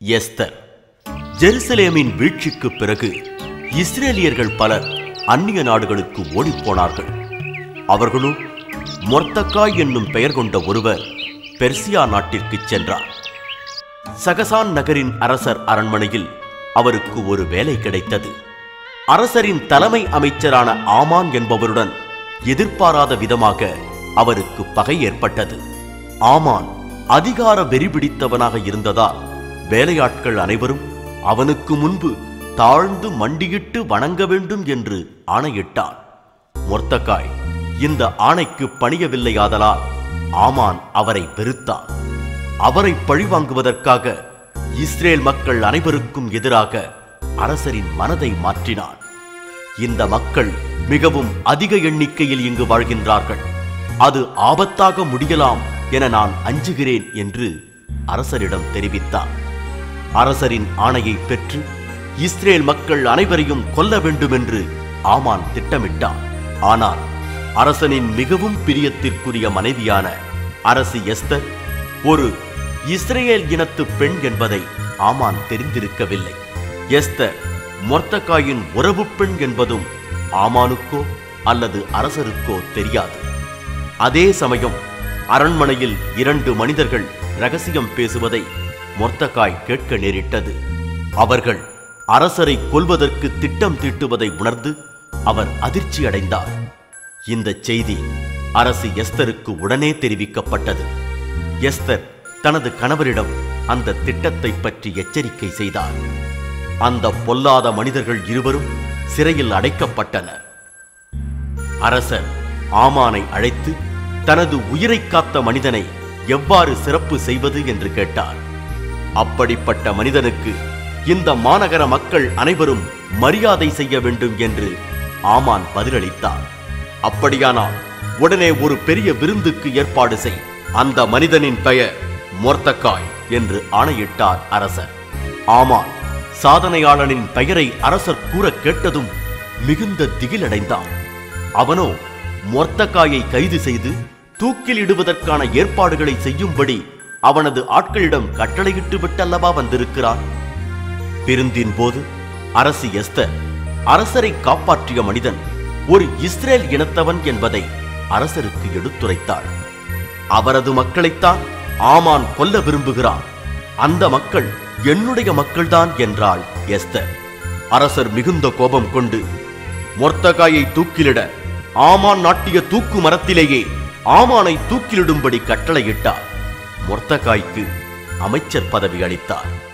Esther ஜெருசலேமின் வீழ்ச்சிக்குப் பிறகு இஸ்ரேலியர்கள் பலர் அந்நிய நாடுகளுக்கு ஓடிப்போனார்கள் அவர்களும் மொர்தக்காய் என்னும் பெயர் கொண்ட ஒருவர் பெர்சியா நாட்டிற்கு சென்றார் சகசான் நகரின் அரசர் அரண்மனையில் அவருக்கு ஒரு வேலை கிடைத்தது அரசரின் தலைமை அமைச்சரான ஆமான் என்பவருடன் எதிர்பாராத விதமாக அவருக்கு பகை ஏற்பட்டது ஆமான் அதிகார வெறி பிடித்தவனாக இருந்ததால் வேலையாட்கள் அனைவரும் அவனுக்கு முன்பு தாழ்ந்து மண்டியிட்டு வணங்க வேண்டும் என்று ஆணையிட்டான் மொர்தக்காய் இந்த ஆணைக்கு பணியவில்லையாதலால் ஆமான் அவரை வெறுத்தான் அவரை பழிவாங்குவதற்காக இஸ்ரேல் மக்கள் அனைவருக்கும் எதிராக அரசரின் மனதை மாற்றினான் இந்த மக்கள் மிகவும் அதிக எண்ணிக்கையில் இங்கு வாழ்கின்றார்கள் அது ஆபத்தாக முடியலாம் என நான் அஞ்சுகிறேன் என்று அரசரிடம் தெரிவித்தார் அரசரின் ஆணையை பெற்று இஸ்ரேல் மக்கள் அனைவரையும் கொல்ல வேண்டும் என்று ஆமான் திட்டமிட்டான் ஆனால் அரசனின் மிகவும் பிரியத்திற்குரிய மனைவியான அரசி எஸ்தர் ஒரு இஸ்ரேல் இனத்து பெண் என்பதை ஆமான் தெரிந்திருக்கவில்லை எஸ்தர் மொர்தக்காயின் உறவு பெண் என்பதும் ஆமானுக்கோ அல்லது அரசருக்கோ தெரியாது அதே சமயம் அரண்மனையில் இரண்டு மனிதர்கள் ரகசியம் பேசுவதை மொர்தக்காய் கேட்க நேரிட்டது அவர்கள் அரசரை கொல்வதற்கு திட்டம் தீட்டுவதை உணர்ந்து அவர் அதிர்ச்சி அடைந்தார் இந்த செய்தி அரசி எஸ்தருக்கு உடனே தெரிவிக்கப்பட்டது எஸ்தர் தனது கணவரிடம் அந்த திட்டத்தை பற்றி எச்சரிக்கை செய்தார் அந்த பொல்லாத மனிதர்கள் இருவரும் சிறையில் அடைக்கப்பட்டனர் அரசர் ஆமானை அழைத்து தனது உயிரைக் காத்த மனிதனை எவ்வாறு சிறப்பு செய்வது என்று கேட்டார் அப்படிப்பட்ட மனிதனுக்கு இந்த மாநகர மக்கள் அனைவரும் மரியாதை செய்ய வேண்டும் என்று ஆமான் பதிலளித்தார் அப்படியானால் உடனே ஒரு பெரிய விருந்துக்கு ஏற்பாடு செய் அந்த மனிதனின் பெயர் மொர்தக்காய் என்று ஆணையிட்டார் அரசர் ஆமான் சாதனையாளனின் பெயரை அரசர் கூற கேட்டதும் மிகுந்த திகிலடைந்தான் அவனோ மொர்தக்காயை கைது செய்து தூக்கில் இடுவதற்கான ஏற்பாடுகளை செய்யும்படி அவனது ஆட்களிடம் கட்டளையிட்டு விட்டல்லவா வந்திருக்கிறான் விருந்தின் போது அரசி எஸ்தர் அரசரை காப்பாற்றிய மனிதன் ஒரு இஸ்ரேல் இனத்தவன் என்பதை அரசருக்கு எடுத்துரைத்தாள் அவரது மக்களைத்தான் ஆமான் கொல்ல விரும்புகிறான் அந்த மக்கள் என்னுடைய மக்கள்தான் என்றாள் எஸ்தர் அரசர் மிகுந்த கோபம் கொண்டு மொர்தகாயை தூக்கிலிட ஆமான் நாட்டிய தூக்கு மரத்திலேயே ஆமானை தூக்கிலிடும்படி கட்டளையிட்டார் மொர்தகாய்க்கு அமைச்சர் பதவி அளித்தார்